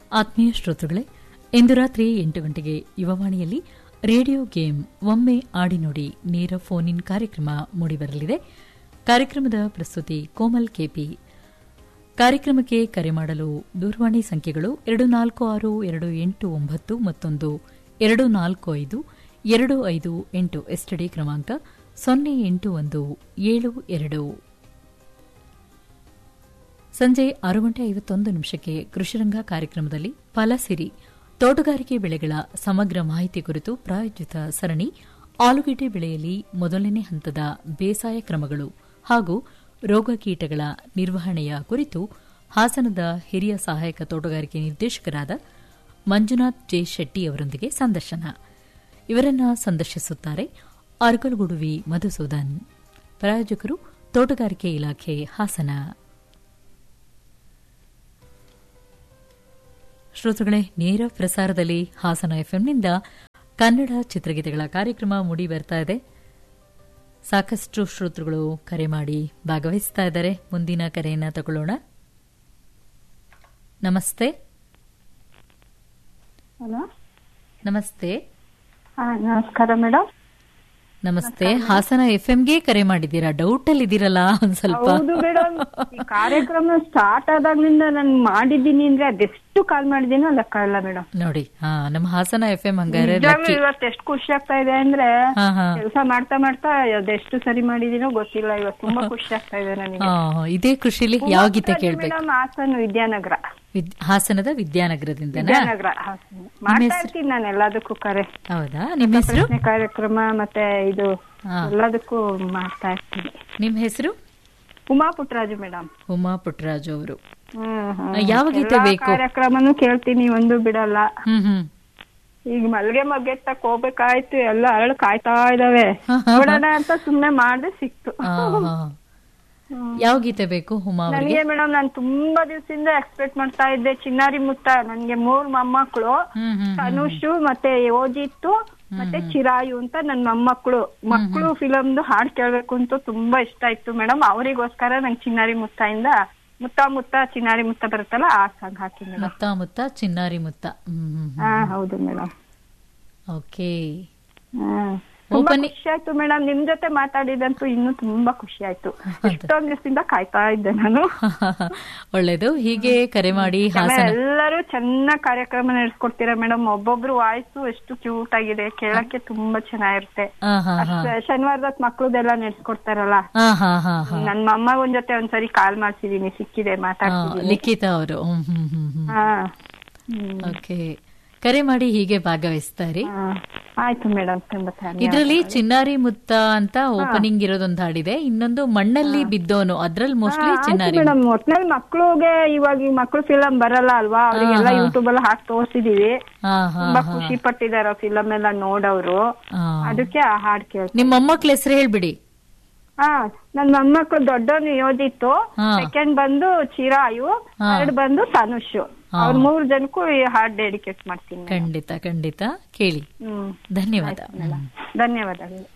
ಆತ್ಮೀಯ ಶ್ರೋತೃಗಳೇ ಇಂದು ರಾತ್ರಿ ಎಂಟು ಗಂಟೆಗೆ ಯುವವಾಣಿಯಲ್ಲಿ ರೇಡಿಯೋ ಗೇಮ್ ಒಮ್ಮೆ ಆಡಿ ನೋಡಿ ನೇರ ಫೋನ್ ಇನ್ ಕಾರ್ಯಕ್ರಮ ಮೂಡಿಬರಲಿದೆ ಕಾರ್ಯಕ್ರಮದ ಪ್ರಸ್ತುತಿ ಕೋಮಲ್ ಕೆಪಿ ಕಾರ್ಯಕ್ರಮಕ್ಕೆ ಕರೆ ಮಾಡಲು ದೂರವಾಣಿ ಸಂಖ್ಯೆಗಳು ಎರಡು ನಾಲ್ಕು ಆರು ಎರಡು ಎಂಟು ಒಂಬತ್ತು ಮತ್ತೊಂದು ಎರಡು ನಾಲ್ಕು ಐದು ಎರಡು ಐದು ಎಂಟು ಎಸ್ಟಡಿ ಕ್ರಮಾಂಕ ಸೊನ್ನೆ ಎಂಟು ಒಂದು ಏಳು ಎರಡು ಸಂಜೆ ಆರು ಗಂಟೆ ಐವತ್ತೊಂದು ನಿಮಿಷಕ್ಕೆ ಕೃಷಿರಂಗ ಕಾರ್ಯಕ್ರಮದಲ್ಲಿ ಫಲಸಿರಿ ತೋಟಗಾರಿಕೆ ಬೆಳೆಗಳ ಸಮಗ್ರ ಮಾಹಿತಿ ಕುರಿತು ಪ್ರಾಯೋಜಿತ ಸರಣಿ ಆಲೂಗೆಡ್ಡೆ ಬೆಳೆಯಲ್ಲಿ ಮೊದಲನೇ ಹಂತದ ಬೇಸಾಯ ಕ್ರಮಗಳು ಹಾಗೂ ರೋಗ ಕೀಟಗಳ ನಿರ್ವಹಣೆಯ ಕುರಿತು ಹಾಸನದ ಹಿರಿಯ ಸಹಾಯಕ ತೋಟಗಾರಿಕೆ ನಿರ್ದೇಶಕರಾದ ಮಂಜುನಾಥ್ ಜೆ ಶೆಟ್ಟಿ ಅವರೊಂದಿಗೆ ಸಂದರ್ಶನ ಇವರನ್ನ ಸಂದರ್ಶಿಸುತ್ತಾರೆ ಅರ್ಗಲ್ಗುಡುವಿ ಮಧುಸೂದನ್ ಪ್ರಾಯೋಜಕರು ತೋಟಗಾರಿಕೆ ಇಲಾಖೆ ಹಾಸನ ಶ್ರೋತೃಗಳೇ ನೇರ ಪ್ರಸಾರದಲ್ಲಿ ಹಾಸನ ಎಫ್ಎಂನಿಂದ ಕನ್ನಡ ಚಿತ್ರಗೀತೆಗಳ ಕಾರ್ಯಕ್ರಮ ಮೂಡಿ ಬರ್ತಾ ಇದೆ ಸಾಕಷ್ಟು ಶ್ರೋತೃಗಳು ಕರೆ ಮಾಡಿ ಭಾಗವಹಿಸ್ತಾ ಇದ್ದಾರೆ ಮುಂದಿನ ಕರೆಯನ್ನ ತಗೊಳ್ಳೋಣ ನಮಸ್ತೆ ಹಲೋ ನಮಸ್ತೆ ಹಾ ನಮಸ್ಕಾರ ಮೇಡಮ್ ನಮಸ್ತೆ ಹಾಸನ ಎಫ್ಎಂಗೆ ಕರೆ ಮಾಡಿದ್ದೀರಾ ಡೌಟ್ ಅಲ್ಲಿ ಇದ್ದೀರಲ್ಲ ಒಂದ್ ಸ್ವಲ್ಪ ಹೌದು ಮೇಡಮ್ ಈ ಕಾರ್ಯಕ್ರಮ ಸ್ಟಾರ್ಟ್ ಆದಾಗ್ಲಿಂದ ನಾನು ಮಾಡಿದ್ದೀನಿ ಅಂದ್ರೆ ಅದೆಷ್ಟು ಕಾಲ್ ಮಾಡಿದೀನೋ ಲೆಕ್ಕ ಇಲ್ಲ ಮೇಡಮ್ ನೋಡಿ ಹಾ ನಮ್ಮ ಹಾಸನ ಎಫ್ ಎಂ ಹಂಗಾರೆ ನಿಜವಾಗ್ಲೂ ಇವತ್ತು ಎಷ್ಟು ಖುಷಿ ಆಗ್ತಾ ಇದೆ ಅಂದ್ರೆ ಹಾ ಹಾ ಕೆಲಸ ಮಾಡ್ತಾ ಮಾಡ್ತಾ ಅದೆಷ್ಟು ಸರಿ ಮಾಡಿದೀನೋ ಗೊತ್ತಿಲ್ಲ ಇವತ್ತು ತುಂಬಾ ಖುಷಿ ಆಗ್ತಾ ಇದೆ ನನಗೆ ಹಾ, ಇದೇ ಖುಷಿಲಿ ಯಾವ ಗೀತೆ ಕೇಳ್ಬೇಕು ಮೇಡಮ್ ಹಾಸನ್ ವಿದ್ಯಾನಗರ ವಿದ್- ಹಾಸನದ ವಿದ್ಯಾನಗರದಿಂದನಾ ವಿದ್ಯಾನಗರ ಹಾಸನ ಮಾಡ್ತಾ ಇರ್ತೀನಿ ನಾನು ಎಲ್ಲದಕ್ಕೂ ಕರೆ ಹೌದಾ ನಿಮ್ಮ ಹೆಸರು ಪ್ರಶ್ನೆ ಕಾರ್ಯಕ್ರಮ ಮತ್ತೆ ಇದು ಹಾ. ಎಲ್ಲದಕ್ಕೂ ಮಾಡ್ತಾ ಇರ್ತೀನಿ ನಿಮ್ಮ ಹೆಸರು ಉಮಾ ಪುಟ್ಟರಾಜು ಮೇಡಮ್ ಉಮಾ ಪುಟ್ಟರಾಜು ಅವರು ಹ್ಮ್, ಹ್ಮ್. ಯಾವ ಗೀತೆ ಎಲ್ಲಾ ಬೇಕು? ಕಾರ್ಯಕ್ರಮನು ಕೇಳ್ತೀನಿ ಒಂದು ಬಿಡಲ್ಲ ಹ್ಮ್ ಹ್ಮ್ ಈಗ ಮಲ್ಗೆ ಮಗ್ಗೆತ್ತಕ್ ಹೋಗ್ಬೇಕಾಯ್ತು ಎಲ್ಲ ಅರಳು ಕಾಯ್ತಾ ಇದಾವೆ ಹಾ, ಹಾ, ನೋಡೋಣ ಅಂತ ಸುಮ್ನೆ ಮಾಡ್ದೆ ಸಿಕ್ತು ಆ, ಹಾ. ಯಾವ ಗೀತೆ ಬೇಕು ಹುಮಾ ಅವರಿಗೆ ನನಗೆ ಮೇಡಮ್ ನಾನು ತುಂಬಾ ದಿವಸದಿಂದ ಎಕ್ಸ್ಪೆಕ್ಟ್ ಮಾಡ್ತಾ ಇದ್ದೆ ಚಿನ್ನಾರಿ ಮುತ್ತ ನನ್ಗೆ ಮೂರ್ ಮೊಮ್ಮಕ್ಕಳು ಹ್ಮ್ ಹ್ಮ್ ತನುಷು ಮತ್ತೆ ಓಜಿತ್ತು ಮತ್ತೆ ಚಿರಾಯು ಅಂತ ನನ್ ಮೊಮ್ಮಕ್ಕಳು ಮಕ್ಕಳು ಫಿಲಮ್ದು ಹಾಡ್ ಕೇಳ್ಬೇಕು ಅಂತ ತುಂಬಾ ಇಷ್ಟ ಇತ್ತು ಮೇಡಮ್ ಅವರಿಗೋಸ್ಕರ ನಂಗೆ ಚಿನ್ನಾರಿ ಮುತ್ತಾಯಿಂದ ಮುತ್ತ ಮುತ್ತ ಚಿನ್ನಾರಿ ಮುತ್ತ ಬರುತ್ತಲ್ಲ ಆ ಸಾಂಗ್ ಹಾಕಿ ಮೇಡಮ್ ಮುತ್ತ ಮುತ್ತ ಚಿನ್ನಾರಿ ಮುತ್ತ ಹ್ಮ್ ಹ್ಮ್ ಹಾ ಹೌದು ಮೇಡಮ್ ಓಕೆ ತುಂಬಾ Opening- ಖುಷಿ ಆಯ್ತು ಮೇಡಮ್ ನಿಮ್ ಜೊತೆ ಮಾತಾಡಿದಂತೂ ಇನ್ನೂ ತುಂಬಾ ಖುಷಿ ಆಯ್ತು ಎಷ್ಟೊಂದ್ ದಿವಸದಿಂದ ಕಾಯ್ತಾ ಇದ್ದೆ ನಾನು ಒಳ್ಳೇದು ಹೀಗೆ ಕರೆ ಮಾಡಿ ಹಾಸನ ಎಲ್ಲರೂ ಚೆನ್ನಾಗ್ ಕಾರ್ಯಕ್ರಮ ನಡೆಸ್ಕೊಡ್ತೀರಾ ಮೇಡಮ್ ಒಬ್ಬೊಬ್ರು ವಾಯ್ಸು ಎಷ್ಟು ಕ್ಯೂಟ್ ಆಗಿದೆ ಕೇಳಕ್ಕೆ ತುಂಬಾ ಚೆನ್ನಾಗಿರುತ್ತೆ ಹಾ ಹಾ ಹಾ ಶನಿವಾರದ ಮಕ್ಳದೆಲ್ಲ ನಡೆಸ್ಕೊಡ್ತಾರಲ್ಲ ಹಾ ಹಾ ಹಾ ಹಾ ನನ್ ಮೊಮ್ಮ ಒಂದ್ ಜೊತೆ ಒಂದ್ಸರಿ ಕಾಲ್ ಮಾಡ್ಸಿದೀನಿ ಸಿಕ್ಕಿದೆ ಆ, ಮಾತಾಡ್ತಿದೀನಿ ಲಿಖಿತ ಅವರು ಹ್ಮ್ ಹ್ಮ್ ಹ್ಮ್ ಹ್ಮ್ ಹಾ ಹ್ಮ್. ಓಕೆ ಕರೆ ಮಾಡಿ ಹೀಗೆ ಭಾಗವಹಿಸ್ತಾ ಇರಿ ಹಾ. ಆಯ್ತು ಮೇಡಮ್ ತುಂಬಾ ಧನ್ಯವಾದ. ಇದ್ರಲ್ಲಿ ಚಿನ್ನಾರಿ ಮುತ್ತ ಅಂತ ಓಪನಿಂಗ್ ಇರೋದೊಂದು ಹಾಡಿದೆ ಇನ್ನೊಂದು ಮಣ್ಣಲ್ಲಿ ಬಿದ್ದೋನು ಅದ್ರಲ್ಲಿ ಮೋಸ್ಟ್ಲಿ ಚಿನ್ನಾರಿ ಮೇಡಮ್ ಒಟ್ನಲ್ಲಿ ಮಕ್ಳಿಗೆ ಇವಾಗ ಈ ಮಕ್ಳು ಫಿಲಂ ಬರಲ್ಲ ಅಲ್ವಾ ಅವ್ರಿಗೆಲ್ಲ ಯೂಟ್ಯೂಬ್ ಅಲ್ಲಿ ಹಾಕಿ ತೋರ್ಸಿದೀವಿ ಹಾ ಹಾ ತುಂಬಾ ಖುಷಿ ಪಟ್ಟಿದಾರ ಫಿಲಂ ಎಲ್ಲ ನೋಡವ್ರು ಹಾ. ಅದಕ್ಕೆ ಆ ಹಾಡ್ ಕೇಳ್ತೀನಿ ನಿಮ್ಮ ಮೊಮ್ಮಕ್ಳ ಹೆಸರು ಹೇಳ್ಬಿಡಿ ಹಾ ನನ್ ಮೊಮ್ಮಕ್ಳು ದೊಡ್ಡವನು ಯೋಜಿತ್ತು ಹಾ. ಸೆಕೆಂಡ್ ಬಂದು ಚಿರಾಯು ಹಾ. ಥರ್ಡ್ ಬಂದು ತನುಷ್ ಹಾ. ಅವ್ರ ಮೂರ್ ಜನಕ್ಕೂ ಈ ಹಾಡ್ ಡೆಡಿಕೇಟ್ ಮಾಡ್ತೀನಿ ಖಂಡಿತ ಖಂಡಿತ ಕೇಳಿ ಹ್ಮ್ ಧನ್ಯವಾದ ಹ್ಮ್. ಧನ್ಯವಾದಗಳು